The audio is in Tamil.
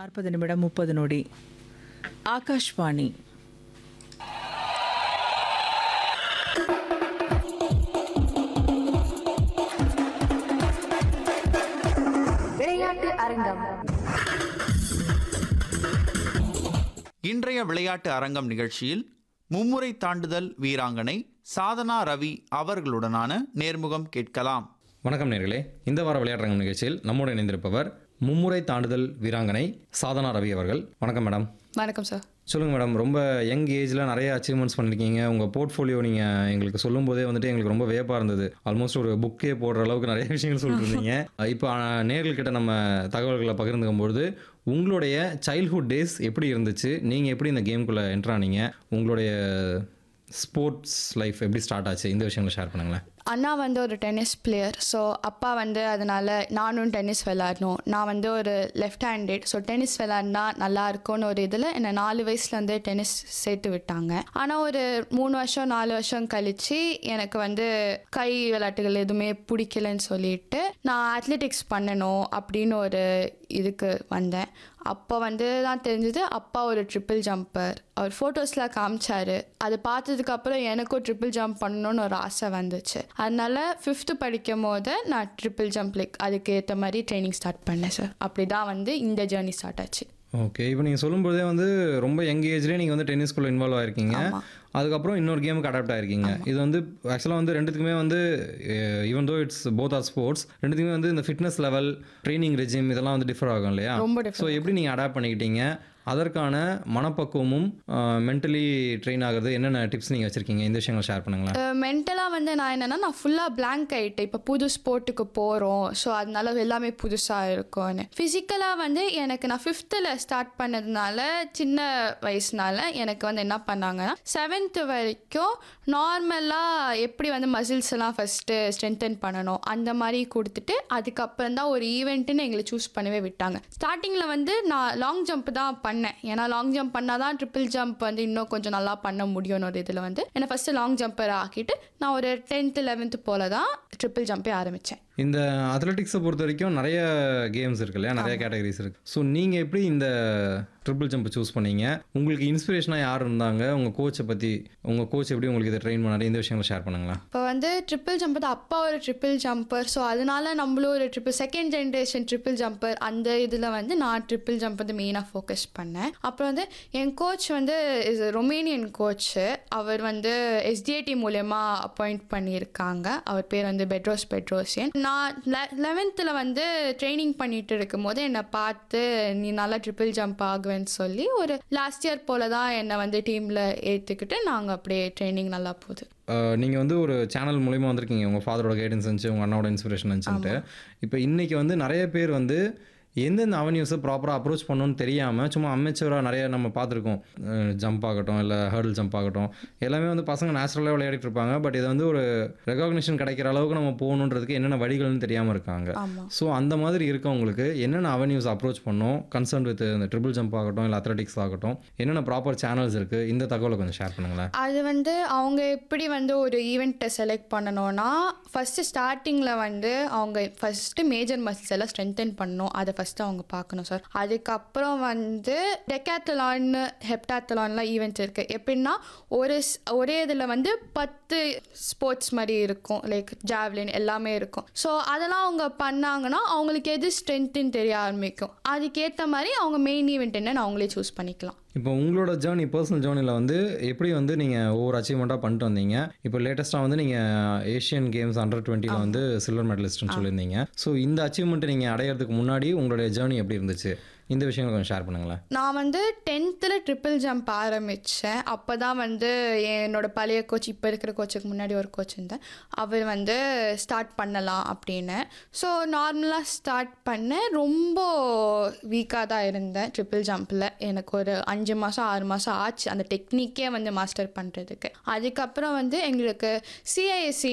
நாற்பது நிமிடம் முப்பது நொடி ஆகாஷ்வாணி விளையாட்டு அரங்கம் இன்றைய விளையாட்டு அரங்கம் நிகழ்ச்சியில் மும்முறை தாண்டுதல் வீராங்கனை சாதனா ரவி அவர்களுடனான நேர்முகம் கேட்கலாம் வணக்கம் நேர்களே இந்த வார விளையாட்டுரங்கம் நிகழ்ச்சியில் நம்மோடு இணைந்திருப்பவர் மும்முறை தாண்டுதல் வீராங்கனை சாதனா ரவி அவர்கள் வணக்கம் மேடம் வணக்கம் சார் சொல்லுங்கள் மேடம் ரொம்ப யங் ஏஜில் நிறைய அச்சீவ்மெண்ட்ஸ் பண்ணியிருக்கீங்க உங்கள் போர்ட்ஃபோலியோ நீங்கள் எங்களுக்கு சொல்லும்போதே வந்துட்டு எங்களுக்கு ரொம்ப வியப்பாக இருந்தது ஆல்மோஸ்ட் ஒரு புக்கே போடுற அளவுக்கு நிறைய விஷயங்கள் சொல்லியிருந்தீங்க இப்போ நேர்கள்கிட்ட நம்ம தகவல்களை பகிர்ந்துக்கும் பொழுது உங்களுடைய சைல்ட்ஹுட் டேஸ் எப்படி இருந்துச்சு நீங்கள் எப்படி இந்த கேமுக்குள்ளே என்ட்ரானீங்க உங்களுடைய ஸ்போர்ட்ஸ் லைஃப் எப்படி ஸ்டார்ட் ஆச்சு இந்த விஷயங்களை ஷேர் பண்ணுங்களேன் அண்ணா வந்து ஒரு டென்னிஸ் பிளேயர் ஸோ அப்பா வந்து அதனால நானும் டென்னிஸ் விளாடணும் நான் வந்து ஒரு லெஃப்ட் ஹேண்டட் ஸோ டென்னிஸ் விளாட்னா நல்லா இருக்கும்னு ஒரு இதில் என்னை நாலு வயசுல வந்து டென்னிஸ் சேர்த்து விட்டாங்க ஆனால் ஒரு மூணு வருஷம் நாலு வருஷம் கழிச்சு எனக்கு வந்து கை விளையாட்டுகள் எதுவுமே பிடிக்கலன்னு சொல்லிட்டு நான் அத்லெட்டிக்ஸ் பண்ணணும் அப்படின்னு ஒரு இதுக்கு வந்தேன் அப்போ வந்து தான் தெரிஞ்சது அப்பா ஒரு ட்ரிபிள் ஜம்பர் அவர் ஃபோட்டோஸில் காமிச்சாரு அது பார்த்ததுக்கப்புறம் எனக்கும் ட்ரிபிள் ஜம்ப் பண்ணணும்னு ஒரு ஆசை வந்துச்சு அதனால ஃபிஃப்த்து படிக்கும் போது நான் ட்ரிபிள் ஜம்ப் லைக் அதுக்கு ஏற்ற மாதிரி ட்ரைனிங் ஸ்டார்ட் பண்ணேன் சார் அப்படி தான் வந்து இந்த ஜேர்னி ஸ்டார்ட் ஆச்சு ஓகே இப்போ நீங்கள் சொல்லும்போதே வந்து ரொம்ப யங் ஏஜ்லேயே நீங்கள் வந்து டென்னிஸ்குள்ளே இன்வால்வ் ஆயிருக்கீங்க அதுக்கப்புறம் இன்னொரு கேமுக்கு அடாப்ட் ஆயிருக்கீங்க இது வந்து ஆக்சுவலாக வந்து ரெண்டுத்துக்குமே வந்து even though it's both are sports ரெண்டுத்துக்குமே வந்து இந்த ஃபிட்னஸ் லெவல் ட்ரைனிங் ரெஜிம் இதெல்லாம் வந்து டிஃபர் ஆகும் இல்லையா ரொம்ப ஸோ எப்படி நீங்கள் அடாப்ட் பண்ணிக்கிட்டீங்க அதற்கான மனப்பக்குவமும் மென்டலி ட்ரெயின் ஆகிறது என்னென்ன டிப்ஸ் நீங்கள் வச்சுருக்கீங்க இந்த விஷயங்களை ஷேர் பண்ணுங்களேன் மென்டலாக வந்து நான் என்னென்னா நான் ஃபுல்லாக blank ஆகிட்டேன் இப்போ புது ஸ்போர்ட்டுக்கு போகிறோம் ஸோ அதனால எல்லாமே புதுசாக இருக்கும்னு ஃபிசிக்கலாக வந்து எனக்கு நான் ஃபிஃப்த்தில் ஸ்டார்ட் பண்ணதுனால சின்ன வயசுனால எனக்கு வந்து என்ன பண்ணாங்கன்னா செவன்த்து வரைக்கும் நார்மலாக எப்படி வந்து மசில்ஸ் எல்லாம் ஃபஸ்ட்டு ஸ்ட்ரென்தன் பண்ணணும் அந்த மாதிரி கொடுத்துட்டு அதுக்கப்புறம் தான் ஒரு ஈவெண்ட்டுன்னு எங்களை சூஸ் பண்ணவே விட்டாங்க ஸ்டார்டிங்கில் வந்து நான் லாங் ஜம்ப் தான் பண்ணேன் ஏன்னா லாங் ஜம்ப் பண்ணால் தான் ட்ரிபிள் ஜம்ப் வந்து இன்னும் கொஞ்சம் நல்லா பண்ண முடியும்னு ஒரு இதில் வந்து என்னை ஃபஸ்ட்டு லாங் ஜம்பர் ஆக்கிட்டு நான் ஒரு டென்த்து லெவன்த்து போல தான் ட்ரிபிள் ஜம்பே ஆரம்பித்தேன் இந்த அத்லெட்டிக்ஸை பொறுத்த வரைக்கும் நிறைய கேம்ஸ் இருக்கு இல்லையா நிறைய கேட்டகரிஸ் இருக்கு ஸோ நீங்கள் எப்படி இந்த ட்ரிபிள் ஜம்ப் சூஸ் பண்ணீங்க உங்களுக்கு இன்ஸ்பிரேஷனாக யார் இருந்தாங்க உங்கள் கோச்சை பற்றி உங்கள் கோச் எப்படி உங்களுக்கு இதை ட்ரெயின் பண்ணாரு இந்த விஷயங்களை ஷேர் பண்ணுங்களேன் இப்போ வந்து ட்ரிபிள் ஜம்பர் அப்பா ஒரு ட்ரிபிள் ஜம்பர் ஸோ அதனால நம்மளும் ஒரு triple second generation triple jumper அந்த இதில் வந்து நான் ட்ரிபிள் ஜம்ப் வந்து மெயினாக ஃபோக்கஸ் பண்ணேன் அப்புறம் வந்து என் கோச் வந்து இஸ் ரொமேனியன் கோச்சு அவர் வந்து எஸ்டிஐடி மூலயமா அப்பாயிண்ட் பண்ணியிருக்காங்க அவர் பேர் வந்து பெட்ரோஸ் பெட்ரோசியன் நான் லெவன்த்தில் வந்து ட்ரைனிங் பண்ணிட்டு இருக்கும்போது என்னை பார்த்து நீ நல்லா ட்ரிபிள் ஜம்ப் ஆகுவேன்னு சொல்லி ஒரு லாஸ்ட் இயர் போல தான் என்னை வந்து டீமில் ஏற்றுக்கிட்டு நாங்கள் அப்படியே ட்ரைனிங் நல்லா போகுது நீங்கள் வந்து ஒரு சேனல் மூலிமா வந்திருக்கீங்க உங்கள் ஃபாதரோட கைடன்ஸ் இருந்துச்சு உங்கள் அண்ணாவோட இன்ஸ்பிரேஷன் இருந்துச்சுன்ட்டு இப்போ இன்றைக்கி வந்து நிறைய பேர் வந்து எந்தெந்த அவென்யூஸை ப்ராப்பராக அப்ரோச் பண்ணணும்னு தெரியாமல் சும்மா அமெச்சூராக நிறைய நம்ம பார்த்துருக்கோம் ஜம்ப் ஆகட்டும் இல்லை ஹர்டில் ஜம்ப் ஆகட்டும் எல்லாமே வந்து பசங்க நேச்சுரலாக விளையாடிட்டு இருப்பாங்க பட் இதை வந்து ஒரு ரெகக்னிஷன் கிடைக்கிற அளவுக்கு நம்ம போகணுன்றதுக்கு என்னென்ன வழிகள்னு தெரியாமல் இருக்காங்க ஆமாம் ஸோ அந்த மாதிரி இருக்கவங்களுக்கு என்னென்ன அவென்யூஸ் அப்ரோச் பண்ணோம் கன்சர்ன் வித் இந்த ட்ரிபிள் ஜம்ப் ஆகட்டும் இல்லை அத்லெட்டிக்ஸ் ஆகட்டும் என்னென்ன ப்ராப்பர் சேனல்ஸ் இருக்குது இந்த தகவலை கொஞ்சம் ஷேர் பண்ணுங்களேன் அது வந்து அவங்க எப்படி வந்து ஒரு ஈவெண்ட்டை செலக்ட் பண்ணணும்னா ஃபஸ்ட்டு ஸ்டார்டிங்கில் வந்து அவங்க ஃபஸ்ட்டு மேஜர் மசில்ஸ் எல்லாம் ஸ்ட்ரென்தன் பண்ணணும் அதை ஃபஸ்ட்டு அவங்க பார்க்கணும் சார் அதுக்கப்புறம் வந்து டெக்காத்தலான்னு ஹெப்டாத்தலான்லாம் ஈவெண்ட்ஸ் இருக்குது எப்படின்னா ஒரு ஸ்- ஒரே இதில் வந்து பத்து ஸ்போர்ட்ஸ் மாதிரி இருக்கும் லைக் ஜாவ்லின் எல்லாமே இருக்கும் ஸோ அதெல்லாம் அவங்க பண்ணாங்கன்னா அவங்களுக்கு எது ஸ்ட்ரென்த்துன்னு தெரிய ஆரம்பிக்கும் அதுக்கேற்ற மாதிரி அவங்க மெயின் ஈவெண்ட் என்னன்னு அவங்களே சூஸ் பண்ணிக்கலாம் இப்போ உங்களோட ஜேர்னி பர்சனல் ஜேர்னியில் வந்து எப்படி வந்து நீங்கள் ஒவ்வொரு அச்சீவ்மெண்ட்டாக பண்ணிட்டு வந்தீங்க இப்போ லேட்டஸ்ட்டாக வந்து நீங்கள் ஏஷியன் கேம்ஸ் அண்டர் டுவெண்ட்டியில் வந்து சில்வர் மெடலிஸ்ட்னு சொல்லியிருந்தீங்க ஸோ இந்த அச்சீவ்மெண்ட்டை நீங்கள் அடையிறதுக்கு முன்னாடி உங்களுடைய ஜேர்னி எப்படி இருந்துச்சு இந்த விஷயங்களை கொஞ்சம் ஷேர் பண்ணுங்களேன் நான் வந்து டென்த்தில் ட்ரிபிள் ஜம்ப் ஆரம்பித்தேன் அப்போ தான் வந்து என்னோட பழைய கோச் இப்போ இருக்கிற கோச்சுக்கு முன்னாடி ஒரு கோச் இருந்தேன் அவர் வந்து ஸ்டார்ட் பண்ணலாம் அப்படின்னு ஸோ நார்மலாக ஸ்டார்ட் பண்ணேன் ரொம்ப வீக்காக தான் இருந்தேன் ட்ரிபிள் ஜம்பில் எனக்கு ஒரு அஞ்சு மாதம் ஆறு மாதம் ஆச்சு அந்த டெக்னிக்கே வந்து மாஸ்டர் பண்ணுறதுக்கு அதுக்கப்புறம் வந்து எங்களுக்கு சிஐஎஸ்சி